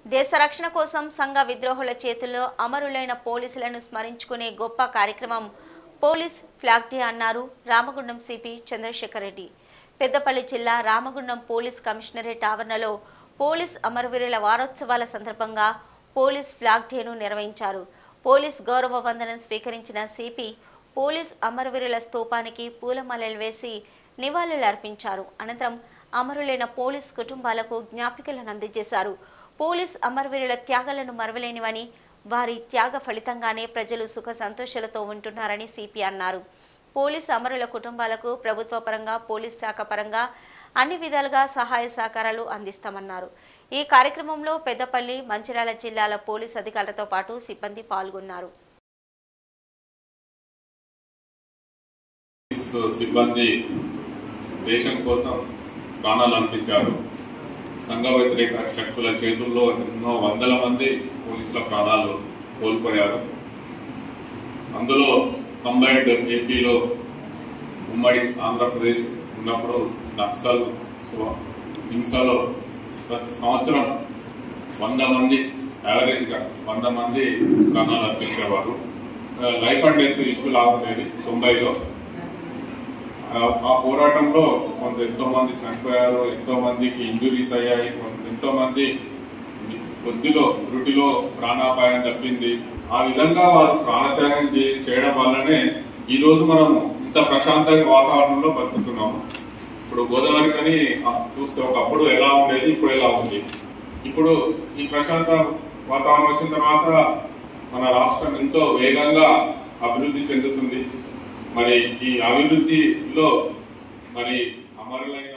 దేశ రక్షణ కోసం సంఘ విద్రోహుల చేతుల్లో అమరులైన పోలీసులను స్మరించుకునే గొప్ప కార్యక్రమం పోలీస్ ఫ్లాగ్ డే అన్నారు రామగుండం సిపి చంద్రశేఖర్ రెడ్డి పెద్దపల్లి జిల్లా రామగుండం పోలీస్ కమిషనరేట్ ఆవరణలో పోలీస్ అమరవీరుల వారోత్సవాల సందర్భంగా పోలీస్ ఫ్లాగ్ డేను నిర్వహించారు పోలీస్ గౌరవ వందనం స్వీకరించిన సిపి పోలీస్ అమరవీరుల స్తూపానికి పూలమాలలు వేసి నివాళులర్పించారు అనంతరం అమరులైన పోలీస్ కుటుంబాలకు జ్ఞాపికలను అందజేశారు పోలీస్ అమరవీరుల త్యాగాలను మరవలేనివని వారి త్యాగ ఫలితంగానే ప్రజలు సుఖ సంతోషాలతో ఉంటున్నారని సిపి అన్నారు పోలీస్ అమరుల కుటుంబాలకు ప్రభుత్వ పరంగా పోలీస్ శాఖ పరంగా అన్ని విధాలుగా సహాయ సహకారాలు అందిస్తామన్నారు ఈ కార్యక్రమంలో పెద్దపల్లి మంచిర్యాల జిల్లాల పోలీస్ అధికారులతో పాటు సిబ్బంది పాల్గొన్నారు పోలీస్ సిబ్బంది దేశం కోసం ప్రాణాలు అర్పించారు సంఘ వ్యతిరేక శక్తుల చేతుల్లో ఎన్నో వందల మంది పోలీసుల ప్రాణాలు కోల్పోయారు అందులో కంబైన్డ్ ఏపీలో ఉమ్మడి ఆంధ్రప్రదేశ్ ఉన్నప్పుడు నక్సల్ సో హింసలో ప్రతి సంవత్సరం వంద మంది యావరేజ్గా వంద మంది ప్రాణాలు అర్పించేవారు లైఫ్ అండ్ డెత్ ఇష్యూ లాగుండేది తొంభైలో ఆ ఆ పోరాటంలో కొంత ఎంతో మంది చనిపోయారు ఎంతో మందికి ఇంజురీస్ అయ్యాయి కొంత- ఎంతో మంది కొద్దిలో త్రుటిలో ప్రాణాపాయం తప్పింది ఆ విధంగా వాళ్ళు ప్రాణత్యాగం చే- చేయడం వల్లనే ఈ రోజు మనం ఇంత ప్రశాంత వాతావరణంలో బతుకుతున్నాము ఇప్పుడు గోదావరి కని ఆ, చూస్తే ఒకప్పుడు ఎలా ఉండేది ఇప్పుడు ఎలా ఉంది ఇప్పుడు ఈ ప్రశాంత వాతావరణం వచ్చిన తర్వాత మన రాష్ట్రం ఎంతో వేగంగా అభివృద్ధి చెందుతుంది మరి ఈ అభివృద్ధిలో మరి అమరులైన